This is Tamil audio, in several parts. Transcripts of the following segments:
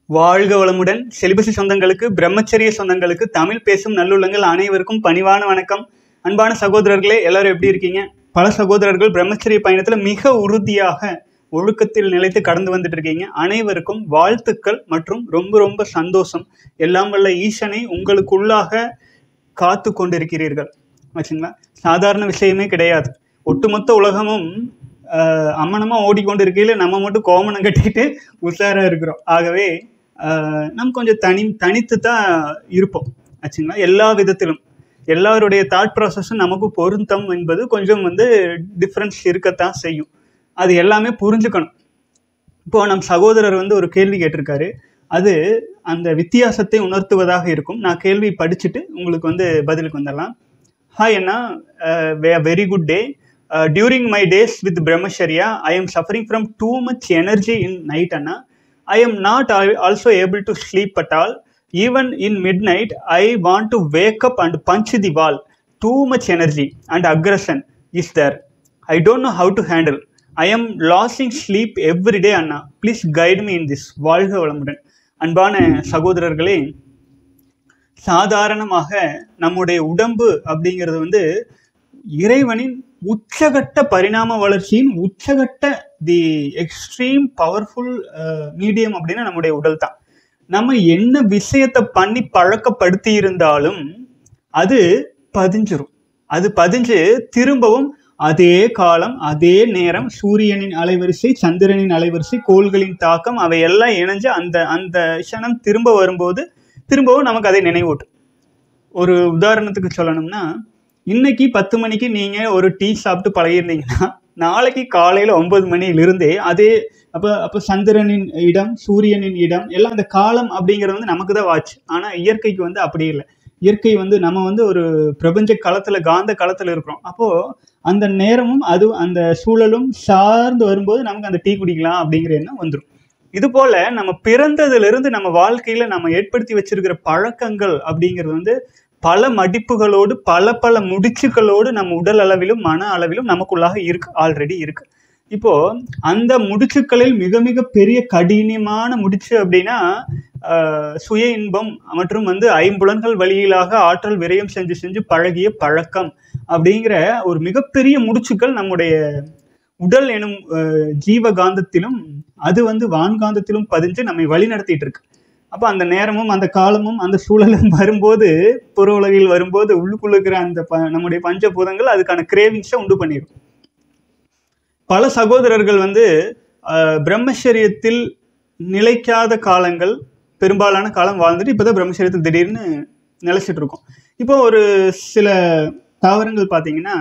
வாழ்க வளமுடன் செலிபசி சொந்தங்களுக்கு பிரம்மச்சரிய சொந்தங்களுக்கு தமிழ் பேசும் நல்லுள்ளங்கள் அனைவருக்கும் பணிவான வணக்கம் அன்பான சகோதரர்களே எல்லாரும் எப்படி இருக்கீங்க பல சகோதரர்கள் பிரம்மச்சரிய பயணத்துல மிக உறுதியாக ஒழுக்கத்தில் நிலைத்து கடந்து வந்துட்டு இருக்கீங்க அனைவருக்கும் வாழ்த்துக்கள் மற்றும் ரொம்ப ரொம்ப சந்தோஷம் எல்லாம் வல்ல ஈசனை உங்களுக்குள்ளாக காத்து கொண்டிருக்கிறீர்கள் ஆச்சுங்களா சாதாரண விஷயமே கிடையாது ஒட்டுமொத்த உலகமும் ஆஹ், அம்மனமா ஓடிக்கொண்டு இருக்கையில் நம்ம மட்டும் கோமணம் கட்டிட்டு உஷாரா இருக்கிறோம் ஆகவே ஆஹ், நம்ம கொஞ்சம் தனி தனித்து தான் இருப்போம் ஆச்சுங்களா எல்லா விதத்திலும் எல்லாருடைய தாட் ப்ராசஸும் நமக்கு பொருத்தம் என்பது கொஞ்சம் வந்து டிஃப்ரென்ஸ் இருக்கத்தான் செய்யும் அது எல்லாமே புரிஞ்சுக்கணும் இப்போ நம் சகோதரர் வந்து ஒரு கேள்வி கேட்டிருக்காரு அது அந்த வித்தியாசத்தை உணர்த்துவதாக இருக்கும் நான் கேள்வி படிச்சுட்டு உங்களுக்கு வந்து பதிலுக்கு வந்துடலாம் ஹாய் அண்ணா very good day during my days with brahmacharya I am suffering from too much energy in night அண்ணா I am not also able to sleep at all even in mid night I want to wake up and punch the wall too much energy and aggression is there I don't know how to handle I am losing sleep every day அண்ணா please guide me in this வாழ்க வளமுடன் அன்பான சகோதரர்களே சாதாரணமாக நம்முடைய உடம்பு அப்படிங்கிறது வந்து இறைவனின் உச்சகட்ட பரிணாம வளர்ச்சியின் உச்சகட்ட தி எக்ஸ்ட்ரீம் பவர்ஃபுல் மீடியம் அப்படின்னா நம்முடைய உடல் தான் நம்ம என்ன விஷயத்தை பண்ணி பழக்கப்படுத்தி இருந்தாலும் அது பதிஞ்சிரும் அது பதிஞ்சு திரும்பவும் அதே காலம் அதே நேரம் சூரியனின் அலைவரிசை சந்திரனின் அலைவரிசை கோள்களின் தாக்கம் அவை எல்லாம் இணைஞ்சு அந்த அந்த க்ஷணம் திரும்ப வரும்போது திரும்பவும் நமக்கு அதை நினைவூட்டும் ஒரு உதாரணத்துக்கு சொல்லணும்னா இன்னைக்கு பத்து மணிக்கு நீங்கள் ஒரு டீ சாப்பிட்டு பழகிருந்தீங்கன்னா நாளைக்கு காலையில் ஒன்பது மணியிலிருந்தே அதே அப்போ அப்போ சந்திரனின் இடம் சூரியனின் இடம் எல்லாம் அந்த காலம் அப்படிங்கிறது வந்து நமக்கு தான் வாட்ச் ஆனால் இயற்கைக்கு வந்து அப்படி இல்லை இயற்கை வந்து நம்ம வந்து ஒரு பிரபஞ்ச களத்தில் காந்த களத்தில் இருக்கிறோம் அப்போது அந்த நேரமும் அது அந்த சூழலும் சார்ந்து வரும்போது நமக்கு அந்த டீ குடிக்கலாம் அப்படிங்கிற எண்ணம் வந்துடும் இது போல நம்ம பிறந்ததிலிருந்து நம்ம வாழ்க்கையில நம்ம ஏற்படுத்தி வச்சிருக்கிற பழக்கங்கள் அப்படிங்கிறது வந்து பல மடிப்புகளோடு பல பல முடிச்சுகளோடு நம்ம உடல் அளவிலும் மன அளவிலும் நமக்குள்ளாக இருக்கு ஆல்ரெடி இருக்கு இப்போ அந்த முடிச்சுக்களில் மிக மிக பெரிய கடினமான முடிச்சு அப்படின்னா ஆஹ், சுய இன்பம் மற்றும் வந்து ஐம்புலன்கள் வழியிலாக ஆற்றல் விரயம் செஞ்சு செஞ்சு பழகிய பழக்கம் அப்படிங்கிற ஒரு மிகப்பெரிய முடிச்சுக்கள் நம்முடைய உடல் எனும் அஹ், ஜீவகாந்தத்திலும் அது வந்து வான்காந்தத்திலும் பதிஞ்சு நம்மை வழி நடத்திட்டு இருக்கு அப்போ அந்த நேரமும் அந்த காலமும் அந்த சூழலும் வரும்போது புற உலகில் வரும்போது உள்ளுக்குள்ள இருக்கிற அந்த ப நம்முடைய பஞ்சபூதங்கள் அதுக்கான கிரேவிங்ஸை உண்டு பண்ணிடும் பல சகோதரர்கள் வந்து அஹ், பிரம்மச்சரியத்தில் நிலைக்காத காலங்கள் பெரும்பாலான காலம் வாழ்ந்துட்டு இப்போதான் பிரம்மச்சரியத்தில் திடீர்னு நிலைச்சிட்டு இருக்கோம் இப்போ ஒரு சில தாவரங்கள் பார்த்தீங்கன்னா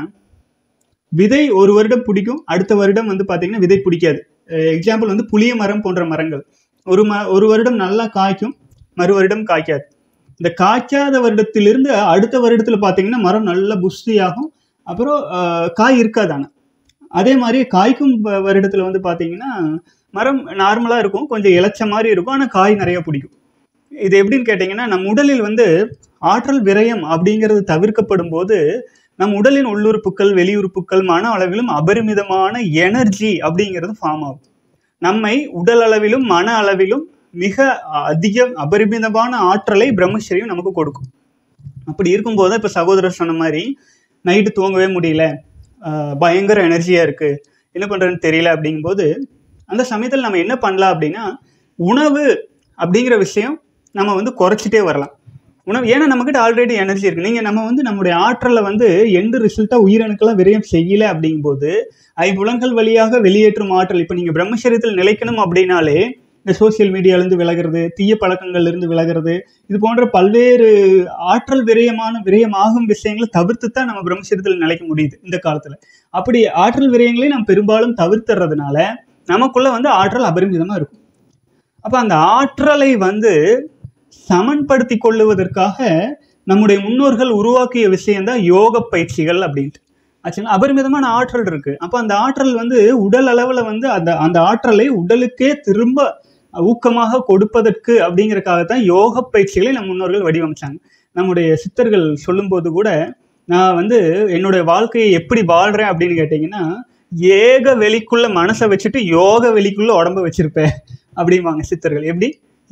விதை ஒரு வருடம் பிடிக்கும் அடுத்த வருடம் வந்து பார்த்தீங்கன்னா விதை பிடிக்காது எக்ஸாம்பிள் வந்து புளிய மரம் போன்ற மரங்கள் ஒரு ம ஒரு வருடம் நல்லா காய்க்கும் மறு வருடம் காய்க்காது இந்த காய்க்காத வருடத்திலிருந்து அடுத்த வருடத்தில் பார்த்தீங்கன்னா மரம் நல்லா புஷ்டியாகும் அப்புறம் அஹ், காய் இருக்காது ஆனால் அதே மாதிரி காய்க்கும் வ- வருடத்துல வந்து பார்த்தீங்கன்னா மரம் நார்மலாக இருக்கும் கொஞ்சம் இளைச்ச மாதிரி இருக்கும் ஆனால் காய் நிறைய பிடிக்கும் இது எப்படின்னு கேட்டிங்கன்னா நம் உடலில் வந்து ஆற்றல் விரயம் அப்படிங்கிறது தவிர்க்கப்படும் போது நம் உடலின் உள்ளுறுப்புகள் வெளியுறுப்புகள் மன அளவிலும் அபரிமிதமான எனர்ஜி அப்படிங்கிறது ஃபார்ம் ஆகும் நம்மை உடல் அளவிலும் மன அளவிலும் மிக அதிக அபரிமிதமான ஆற்றலை பிரம்மச்சரியம் நமக்கு கொடுக்கும் அப்படி இருக்கும்போது தான் இப்போ சகோதரர் சொன்ன மாதிரி நைட்டு தூங்கவே முடியல ஆஹ் பயங்கர எனர்ஜியாக இருக்குது என்ன பண்ணுறதுன்னு தெரியல அப்படிங்கும்போது அந்த சமயத்தில் நம்ம என்ன பண்ணலாம் அப்படின்னா உணவு அப்படிங்கிற விஷயம் நம்ம வந்து குறைச்சிட்டே வரலாம் உணவு ஏன்னா நம்மக்கிட்ட ஆல்ரெடி எனர்ஜி இருக்குது நீங்கள் நம்ம வந்து நம்முடைய ஆற்றலை வந்து எந்த ரிசல்ட்டாக உயிரணுக்கெல்லாம் விரயம் செய்யலை அப்படிங்கும்போது ஐம்புலன்கள் வழியாக வெளியேற்றும் ஆற்றல் இப்போ நீங்கள் பிரம்மச்சரியத்தில் நிலைக்கணும் அப்படின்னாலே இந்த சோஷியல் மீடியாலேருந்து விலகிறது தீய பழக்கங்கள்லேருந்து விலகிறது இது போன்ற பல்வேறு ஆற்றல் விரயமான விரயமாகும் விஷயங்களை தவிர்த்து தான் நம்ம பிரம்மச்சரியத்தில் நிலைக்க முடியுது இந்த காலத்தில் அப்படி ஆற்றல் விரயங்களை நம்ம பெரும்பாலும் தவிர்த்துறதுனால நமக்குள்ள வந்து ஆற்றல் அபரிமிதமாக இருக்கும் அப்போ அந்த ஆற்றலை வந்து சமன்படுத்தி கொள்ளுவதற்காக நம்முடைய முன்னோர்கள் உருவாக்கிய விஷயம்தான் யோக பயிற்சிகள் அப்படின்ட்டு ஆச்சுங்களா அபரிமிதமான ஆற்றல் இருக்கு அப்போ அந்த ஆற்றல் வந்து உடல் அளவில் வந்து அந்த அந்த ஆற்றலை உடலுக்கே திரும்ப ஊக்கமாக கொடுப்பதற்கு அப்படிங்கறதுக்காகத்தான் யோக பயிற்சிகளை நம் முன்னோர்கள் வடிவமைச்சாங்க நம்முடைய சித்தர்கள் சொல்லும்போது கூட நான் வந்து என்னுடைய வாழ்க்கையை எப்படி வாழ்றேன் அப்படின்னு கேட்டிங்கன்னா ஏக வெளிக்குள்ள மனசை வச்சுட்டு யோக வெளிக்குள்ள உடம்ப வச்சிருப்பேன் அப்படிம்பாங்க சித்தர்கள் எப்படி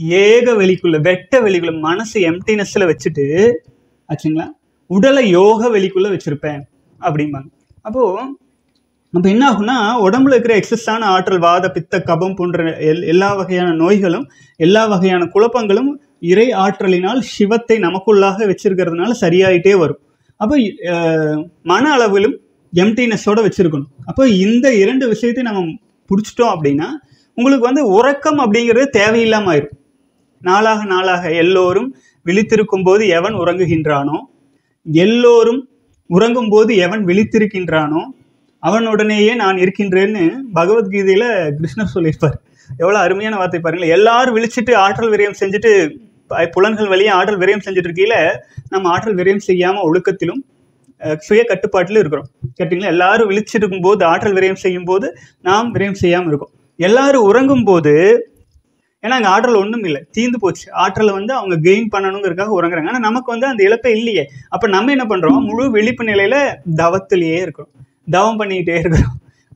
ஏக வெளிக்குள்ள வெட்ட வெளிக்குள்ள மனசு எம்டினஸ்ல வச்சுட்டு ஆச்சுங்களா உடலை யோக வெளிக்குள்ள வச்சிருப்பேன் அப்படிம்பாங்க அப்போ அப்போ என்ன ஆகும்னா உடம்புல இருக்கிற எக்ஸஸான ஆற்றல் வாத பித்த கபம் போன்ற எல் எல்லா வகையான நோய்களும் எல்லா வகையான குழப்பங்களும் இறை ஆற்றலினால் சிவத்தை நமக்குள்ளாக வச்சிருக்கிறதுனால சரியாயிட்டே வரும் அப்போ அஹ், மன அளவிலும் எம்டினஸோட வச்சிருக்கணும் அப்போ இந்த இரண்டு விஷயத்தை நம்ம பிடிச்சிட்டோம் அப்படின்னா உங்களுக்கு வந்து உறக்கம் அப்படிங்கிறது தேவையில்லாம ஆயிரும் நாளாக நாளாக எல்லோரும் விழித்திருக்கும் போது எவன் உறங்குகின்றானோ எல்லோரும் உறங்கும் போது எவன் விழித்திருக்கின்றானோ அவனுடனேயே நான் இருக்கின்றேன்னு பகவத்கீதையில கிருஷ்ணர் சொல்லியிருப்பார் எவ்வளவு அருமையான வார்த்தை பாருங்களேன் எல்லாரும் விழிச்சிட்டு ஆற்றல் விரயம் செஞ்சுட்டு ப- புலன்கள் வழியா ஆற்றல் விரயம் செஞ்சுட்டு இருக்கையில நம்ம ஆற்றல் விரயம் செய்யாம ஒழுக்கத்திலும் அஹ், சுய கட்டுப்பாட்டிலும் இருக்கிறோம் கேட்டிங்களா எல்லாரும் விழிச்சிருக்கும் போது ஆற்றல் விரயம் செய்யும் போது நாம் விரயம் செய்யாம இருக்கோம் எல்லாரும் உறங்கும் போது ஏன்னா அங்கே ஆற்றல் ஒன்றும் இல்லை தீந்து போச்சு ஆற்றலை வந்து அவங்க கெயின் பண்ணணுங்கிறதுக்காக உறங்குறாங்க ஆனால் நமக்கு வந்து அந்த இழப்பே இல்லையே அப்போ நம்ம என்ன பண்ணுறோம் முழு விழிப்பு நிலையில தவத்திலேயே இருக்கிறோம் தவம் பண்ணிக்கிட்டே இருக்கிறோம்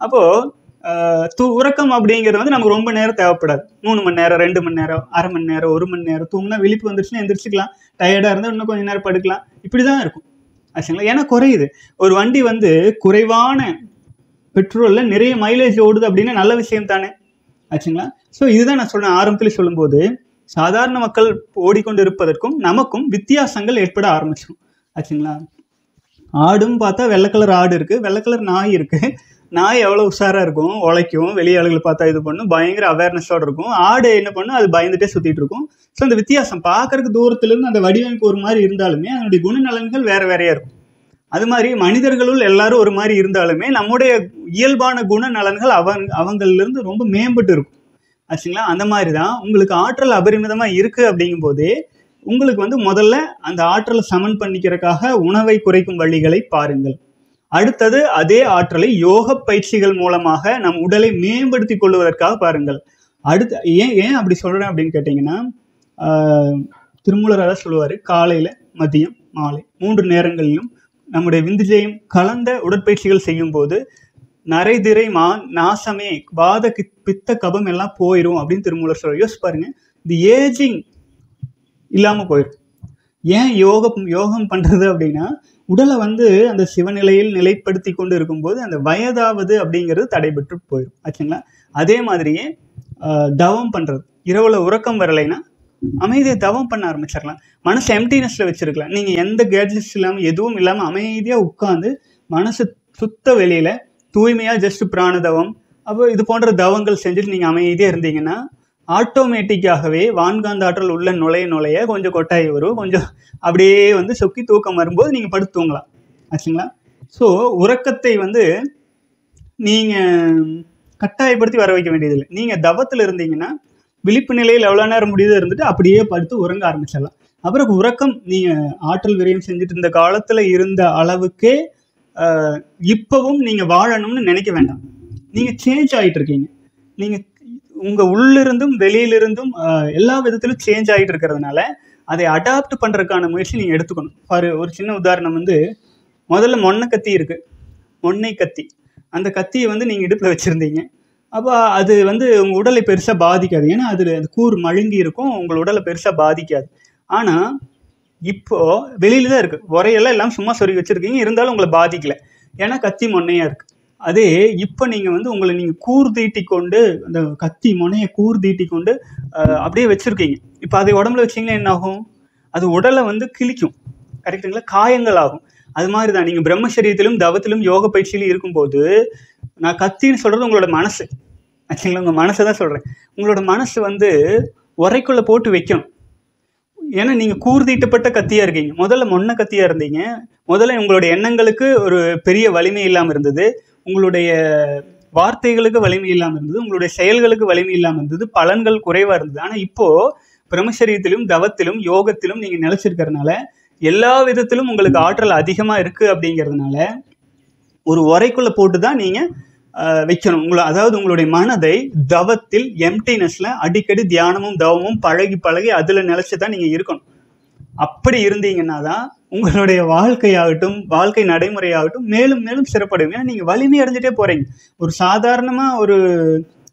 அப்போது தூ உறக்கம் அப்படிங்கிறது வந்து நமக்கு ரொம்ப நேரம் தேவைப்படாது மூணு மணி நேரம் ரெண்டு மணி நேரம் அரை மணி நேரம் ஒரு மணி நேரம் தூங்கினா விழிப்பு வந்துருச்சுன்னா எந்திரிச்சிக்கலாம் டயர்டாக இருந்தால் இன்னும் கொஞ்சம் நேரம் படுக்கலாம் இப்படி தான் இருக்கும் ஆச்சுங்களா ஏன்னா குறையுது ஒரு வண்டி வந்து குறைவான பெட்ரோலில் நிறைய மைலேஜ் ஓடுது அப்படின்னா நல்ல விஷயம் தானே ஆச்சுங்களா ஸோ இதுதான் நான் சொன்னேன் ஆரம்பத்தில் சொல்லும்போது சாதாரண மக்கள் ஓடிக்கொண்டு இருப்பதற்கும் நமக்கும் வித்தியாசங்கள் ஏற்பட ஆரம்பிச்சிடும் ஆச்சுங்களா ஆடும் பார்த்தா வெள்ளை கலர் ஆடு இருக்குது வெள்ளை கலர் நாய் இருக்குது நாய் எவ்வளோ உஷாராக இருக்கும் உழைக்கும் வெளியாளுகளை பார்த்தா இது பண்ணும் பயங்கர அவேர்னஸோட இருக்கும் ஆடு என்ன பண்ணும் அது பயந்துட்டே சுற்றிட்டு இருக்கும் ஸோ அந்த வித்தியாசம் பார்க்கறதுக்கு தூரத்துலேருந்து அந்த வடிவமைப்பு ஒரு மாதிரி இருந்தாலுமே அதனுடைய குணநலன்கள் வேற வேறையா இருக்கும் அது மாதிரி மனிதர்களுள் எல்லாரும் ஒரு மாதிரி இருந்தாலுமே நம்முடைய இயல்பான குணநலன்கள் அவன் அவங்களிலிருந்து ரொம்ப மேம்பட்டு இருக்கும் ஆச்சுங்களா அந்த மாதிரி தான் உங்களுக்கு ஆற்றல் அபரிமிதமாக இருக்குது அப்படிங்கும்போதே உங்களுக்கு வந்து முதல்ல அந்த ஆற்றலை சமன் பண்ணிக்கிறதுக்காக உணவை குறைக்கும் வழிகளை பாருங்கள் அடுத்தது அதே ஆற்றலை யோக பயிற்சிகள் மூலமாக நம் உடலை மேம்படுத்தி கொள்வதற்காக பாருங்கள் அடுத்து ஏன் ஏன் அப்படி சொல்கிறேன் அப்படின்னு கேட்டிங்கன்னா ஆஹ், திருமூலர் அதான் சொல்லுவார் காலையில் மதியம் மாலை மூன்று நேரங்களிலும் நம்முடைய விந்துஜயம் கலந்த உடற்பயிற்சிகள் செய்யும்போது நரைதிரை மா நாசமே வாத கி- பித்த கபம் எல்லாம் போயிடும் அப்படின்னு திருமூலர் சொல்ற யோசிச்சு பாருங்க இந்த ஏஜிங் இல்லாம போயிடும் ஏன் யோகம் யோகம் பண்றது அப்படின்னா உடலை வந்து அந்த சிவநிலையில் நிலைப்படுத்தி கொண்டு இருக்கும்போது அந்த வயதாவது அப்படிங்கிறது தடைபட்டு போயிடும் ஆச்சுங்களா அதே மாதிரியே ஆஹ், தவம் பண்றது இரவுல உறக்கம் வரலைன்னா அமைதியை தவம் பண்ண ஆரம்பிச்சிடலாம் மனசு எம்டினஸ்ல வச்சிருக்கலாம் நீங்க எந்த கேட்ஜெட்ஸ் இல்லாம எதுவும் இல்லாம அமைதியா உட்காந்து மனசு சுத்த வெளியில தூய்மையா ஜஸ்ட் பிராணதவம் அப்போ இது போன்ற தவங்கள் செஞ்சுட்டு நீங்க அமைதியா இருந்தீங்கன்னா ஆட்டோமேட்டிக்காகவே வான்காந்த ஆற்றல் உள்ள நுழைய நுழைய கொஞ்சம் கொட்டாய் வரும் கொஞ்சம் அப்படியே வந்து சொக்கி தூக்கம் வரும்போது நீங்க படுத்து தூங்கலாம் ஆச்சுங்களா ஸோ உறக்கத்தை வந்து நீங்க கட்டாயப்படுத்தி வர வைக்க வேண்டியதில்லை நீங்க தவத்தில் இருந்தீங்கன்னா விழிப்பு நிலையில் எவ்வளோ நேரம் முடியுதோ இருந்துட்டு அப்படியே படுத்து உறங்க ஆரம்பிச்சிடலாம் அப்புறம் உறக்கம் நீங்க ஆற்றல் விரயம் செஞ்சுட்டு இருந்த காலத்துல இருந்த அளவுக்கே ஆஹ், இப்பவும் நீங்க வாழணும்னு நினைக்க வேண்டாம் நீங்க சேஞ்ச் ஆயிட்டு இருக்கீங்க நீங்க உங்க உள்ளிருந்தும் வெளியிலிருந்தும் ஆஹ், எல்லா விதத்திலும் சேஞ்ச் ஆயிட்டு இருக்கிறதுனால அதை அடாப்ட் பண்றதுக்கான முயற்சி நீங்க எடுத்துக்கணும் பாரு ஒரு சின்ன உதாரணம் வந்து முதல்ல மொன்னை கத்தி இருக்கு மொன்னை கத்தி அந்த கத்தியை வந்து நீங்க இடுப்புல வச்சிருந்தீங்க அப்போ அது வந்து உங்க உடலை பெருசா பாதிக்காது ஏன்னா அது அந்த கூர் மழுங்கி இருக்கும் உங்கள் உடலை பெருசா பாதிக்காது ஆனா இப்போ வெளியில தான் இருக்கு உரையெல்லாம் எல்லாம் சும்மா சொருகி வச்சிருக்கீங்க இருந்தாலும் உங்களை பாதிக்கல ஏன்னா கத்தி மொன்னையா இருக்கு அதே இப்போ நீங்க வந்து உங்களை நீங்க கூர் தீட்டி கொண்டு அந்த கத்தி முனையை கூர் தீட்டி கொண்டு அஹ், அப்படியே வச்சிருக்கீங்க இப்போ அதை உடம்புல வச்சீங்கன்னா என்ன ஆகும் அது உடலை வந்து கிழிக்கும் கரெக்டுங்களா காயங்கள் ஆகும் அது மாதிரி தான் நீங்கள் பிரம்மச்சரியத்திலும் தவத்திலும் யோக பயிற்சியிலும் இருக்கும்போது நான் கத்தின்னு சொல்கிறது உங்களோட மனசு ஆக்சுவங்களா உங்கள் மனசை தான் சொல்கிறேன் உங்களோட மனசு வந்து உரைக்குள்ளே போட்டு வைக்கணும் ஏன்னா நீங்கள் கூர்தீட்டப்பட்ட கத்தியாக இருக்கீங்க முதல்ல மொன்ன கத்தியாக இருந்தீங்க முதல்ல உங்களுடைய எண்ணங்களுக்கு ஒரு பெரிய வலிமை இல்லாமல் இருந்தது உங்களுடைய வார்த்தைகளுக்கு வலிமை இல்லாமல் இருந்தது உங்களுடைய செயல்களுக்கு வலிமை இல்லாமல் இருந்தது பலன்கள் குறைவாக இருந்தது ஆனால் இப்போது பிரம்மச்சரியத்திலும் தவத்திலும் யோகத்திலும் நீங்கள் நிலைச்சிருக்கிறதுனால எல்லா விதத்திலும் உங்களுக்கு ஆற்றல் அதிகமாக இருக்குது அப்படிங்கிறதுனால ஒரு உரைக்குள்ளே போட்டு தான் நீங்கள் வைக்கணும் உங்களை அதாவது உங்களுடைய மனதை தவத்தில் எம்டினஸ்ல அடிக்கடி தியானமும் தவமும் பழகி பழகி அதில் நிலைச்சு தான் நீங்கள் இருக்கணும் அப்படி இருந்தீங்கன்னா தான் உங்களுடைய வாழ்க்கையாகட்டும் வாழ்க்கை நடைமுறையாகட்டும் மேலும் மேலும் சிறப்படையும் ஏன்னா நீங்கள் வலிமை அடைஞ்சிட்டே போகிறீங்க ஒரு சாதாரணமாக ஒரு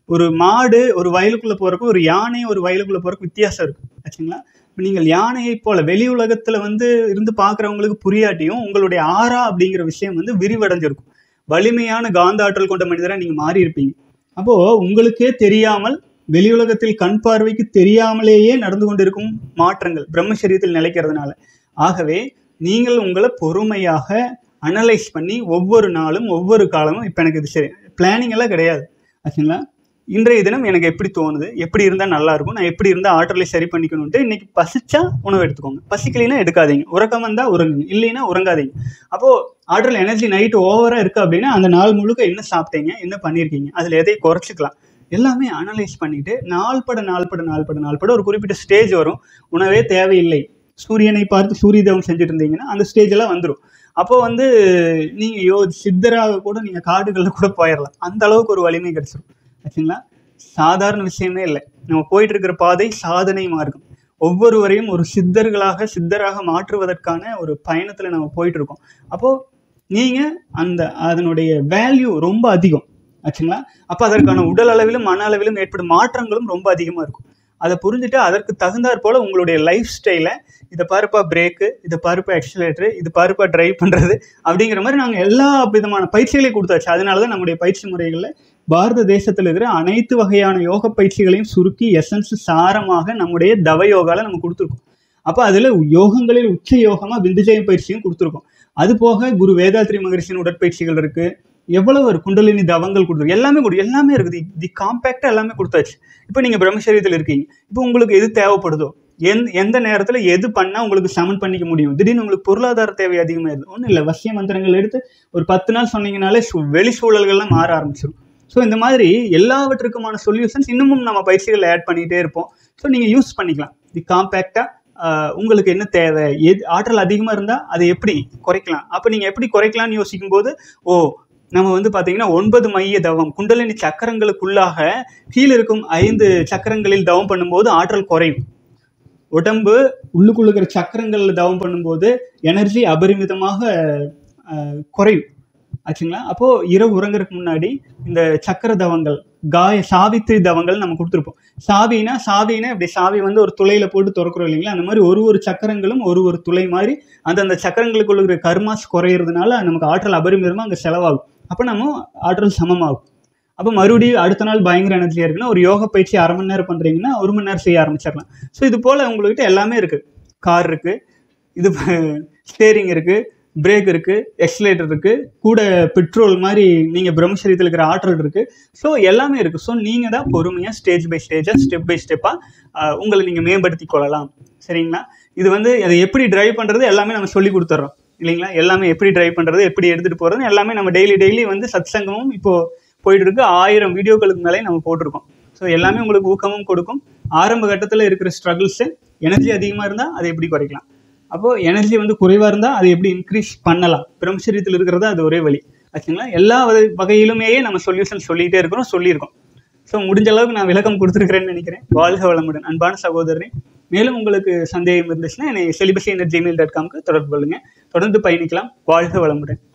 ஒரு மாடு ஒரு வயலுக்குள்ள போறதுக்கும் ஒரு யானை ஒரு வயலுக்குள்ள போறதுக்கு வித்தியாசம் இருக்கு ஆச்சுங்களா இப்ப நீங்கள் யானையை போல வெளி உலகத்துல வந்து இருந்து பார்க்குறவங்களுக்கு புரியாட்டியும் உங்களுடைய ஆறா அப்படிங்கிற விஷயம் வந்து விரிவடைஞ்சிருக்கும் வலிமையான காந்த ஆற்றல் கொண்ட மனிதரா நீங்க மாறி இருப்பீங்க அப்போ உங்களுக்கே தெரியாமல் வெளி உலகத்தில் கண் பார்வைக்கு தெரியாமலேயே நடந்து கொண்டிருக்கும் மாற்றங்கள் பிரம்மச்சரியத்தில் நிலைக்கிறதுனால ஆகவே நீங்கள் உங்களை பொறுமையாக அனலைஸ் பண்ணி ஒவ்வொரு நாளும் ஒவ்வொரு காலமும் இப்போ எனக்கு இது சரி பிளானிங் எல்லாம் கிடையாது ஆச்சுங்களா இன்றைய தினம் எனக்கு எப்படி தோணுது எப்படி இருந்தால் நல்லா இருக்கும் நான் எப்படி இருந்தால் ஆற்றலை சரி பண்ணிக்கணும்ட்டு இன்னைக்கு பசிச்சா உணவு எடுத்துக்கோங்க பசிக்கலைன்னா எடுக்காதீங்க உறக்கம் வந்தால் உறங்குங்க இல்லைன்னா உறங்காதீங்க அப்போது ஆற்றல் எனர்ஜி நைட்டு ஓவராக இருக்குது அப்படின்னா அந்த நாள் முழுக்க என்ன சாப்பிட்டீங்க என்ன பண்ணியிருக்கீங்க அதில் எதை குறைச்சிக்கலாம் எல்லாமே அனலைஸ் பண்ணிட்டு நாள்பட நாள்பட நாள்பட நாள்பட ஒரு குறிப்பிட்ட ஸ்டேஜ் வரும் உணவே தேவையில்லை சூரியனை பார்த்து சூரிய தேவம் செஞ்சுட்டு இருந்தீங்கன்னா அந்த ஸ்டேஜ் எல்லாம் வந்துடும் அப்போ வந்து நீங்க யோ சித்தராக கூட நீங்க காடுகளில் கூட போயிடலாம் அந்த அளவுக்கு ஒரு வலிமை கிடைச்சிரும் ஆச்சுங்களா சாதாரண விஷயமே இல்லை நம்ம போயிட்டு இருக்கிற பாதை சாதனை மார்க்கம் ஒவ்வொருவரையும் ஒரு சித்தர்களாக சித்தராக மாற்றுவதற்கான ஒரு பயணத்துல நம்ம போயிட்டு இருக்கோம் அப்போ நீங்க அந்த அதனுடைய வேல்யூ ரொம்ப அதிகம் ஆச்சுங்களா அப்போ அதற்கான உடல் அளவிலும் மன அளவிலும் ஏற்படும் மாற்றங்களும் ரொம்ப அதிகமாக இருக்கும் அதை புரிஞ்சுட்டு அதற்கு தகுந்தாற் போல உங்களுடைய லைஃப் ஸ்டைலை இதை பாருப்பா பிரேக்கு இதை பாருப்பா எக்ஸலேட்டரு இது பாருப்பா டிரைவ் பண்ணுறது அப்படிங்கிற மாதிரி நாங்கள் எல்லா விதமான பயிற்சிகளையும் கொடுத்தாச்சு அதனால தான் நம்முடைய பயிற்சி முறைகளில் பாரத தேசத்தில் இருக்கிற அனைத்து வகையான யோக பயிற்சிகளையும் சுருக்கி எசன்ஸ் சாரமாக நம்முடைய தவ யோகால நம்ம கொடுத்துருக்கோம் அப்போ அதில் யோகங்களில் உச்ச யோகமாக விந்துஜயம் பயிற்சியும் கொடுத்துருக்கோம் அது போக குரு வேதாத்ரி மகரிஷின் உடற்பயிற்சிகள் இருக்கு எவ்வளவு ஒரு குண்டலினி தவங்கள் கொடுத்துருக்கு எல்லாமே கொடு எல்லாமே இருக்குது தி காம்பேக்டாக எல்லாமே கொடுத்தாச்சு இப்போ நீங்கள் பிரம்மச்சரியத்தில் இருக்கீங்க இப்போ உங்களுக்கு எது தேவைப்படுதோ எந் எந்த நேரத்தில் எது பண்ணால் உங்களுக்கு சமன் பண்ணிக்க முடியும் திடீர்னு உங்களுக்கு பொருளாதார தேவை அதிகமாயிருது ஒன்றும் இல்லை வசிய மந்திரங்கள் எடுத்து ஒரு பத்து நாள் சொன்னீங்கனாலே சு- வெளி சூழல்கள்லாம் மாற ஆரம்பிச்சிடும் ஸோ இந்த மாதிரி எல்லாவற்றுக்குமான சொல்யூஷன்ஸ் இன்னமும் நம்ம பயிற்சிகள் ஆட் பண்ணிகிட்டே இருப்போம் ஸோ நீங்கள் யூஸ் பண்ணிக்கலாம் தி காம்பேக்டாக உங்களுக்கு என்ன தேவை எது ஆற்றல் அதிகமாக இருந்தால் அதை எப்படி குறைக்கலாம் அப்போ நீங்கள் எப்படி குறைக்கலாம்னு யோசிக்கும் போது ஓ நம்ம வந்து பார்த்தீங்கன்னா ஒன்பது மைய தவம் குண்டலினி சக்கரங்களுக்குள்ளாக கீழே இருக்கும் ஐந்து சக்கரங்களில் தவம் பண்ணும்போது ஆற்றல் குறையும் உடம்பு உள்ளுக்குள்ள இருக்கிற சக்கரங்களில் தவம் பண்ணும்போது எனர்ஜி அபரிமிதமாக அஹ், குறையும் ஆச்சுங்களா அப்போ இரவு உறங்குறதுக்கு முன்னாடி இந்த சக்கர தவங்கள் காய சாவித்திரி தவங்கள் நம்ம கொடுத்துருப்போம் சாவினா சாவினா இப்படி சாவி வந்து ஒரு துளையில போட்டு திறக்கிறோம் இல்லைங்களா அந்த மாதிரி ஒரு ஒரு சக்கரங்களும் ஒரு ஒரு துளை மாதிரி அந்தந்த சக்கரங்களுக்குள்ள இருக்கிற கர்மாஸ் குறையிறதுனால நமக்கு ஆற்றல் அபரிமிதமாக அங்கே செலவாகும் அப்போ நம்ம ஆற்றல் சமமாகும் அப்போ மறுபடியும் அடுத்த நாள் பயங்கர எனர்ஜியாக இருக்குன்னா ஒரு யோக பயிற்சி அரை மணி நேரம் பண்ணுறீங்கன்னா ஒரு மணி நேரம் செய்ய ஆரம்பிச்சிடலாம் ஸோ இது போல் உங்கள்கிட்ட எல்லாமே இருக்குது கார் இருக்குது இது ஸ்டேரிங் இருக்குது பிரேக் இருக்குது எக்ஸலேட்டர் இருக்குது கூட பெட்ரோல் மாதிரி நீங்கள் பிரம்மச்சரியத்தில் இருக்கிற ஆற்றல் இருக்குது ஸோ எல்லாமே இருக்குது ஸோ நீங்கள் தான் பொறுமையாக ஸ்டேஜ் பை ஸ்டேஜாக ஸ்டெப் பை ஸ்டெப்பாக உங்களை நீங்கள் மேம்படுத்தி கொள்ளலாம் சரிங்களா இது வந்து அதை எப்படி டிரைவ் பண்ணுறது எல்லாமே நம்ம சொல்லி கொடுத்துட்றோம் இல்லைங்களா எல்லாமே எப்படி டிரைவ் பண்ணுறது எப்படி எடுத்துகிட்டு போகிறது எல்லாமே நம்ம டெய்லி டெய்லி வந்து சத் சங்கமும் இப்போது போயிட்டு இருக்கு ஆயிரம் வீடியோக்களுக்கு மேலே நம்ம போட்டிருக்கோம் ஸோ எல்லாமே உங்களுக்கு ஊக்கமும் கொடுக்கும் ஆரம்ப கட்டத்தில் இருக்கிற ஸ்ட்ரகிள்ஸு எனர்ஜி அதிகமாக இருந்தால் அதை எப்படி குறைக்கலாம் அப்போது எனர்ஜி வந்து குறைவாக இருந்தால் அதை எப்படி இன்க்ரீஸ் பண்ணலாம் பிரம்மச்சரியத்தில் இருக்கிறது அது ஒரே வழி ஆச்சுங்களா எல்லா வகை- வகையிலுமேயே நம்ம சொல்யூஷன் சொல்லிகிட்டே இருக்கிறோம் சொல்லியிருக்கோம் ஸோ முடிஞ்ச அளவுக்கு நான் விளக்கம் கொடுத்துருக்கிறேன்னு நினைக்கிறேன் வாழ்க வளமுடன் அன்பான சகோதரரே மேலும் உங்களுக்கு சந்தேகம் இருந்துச்சுன்னா என்னை செலிபஸி ஜிமெயில் டாட் காம்க்கு தொடர்பு கொள்ளுங்க தொடர்ந்து பயணிக்கலாம் வாழ்க வளமுடன்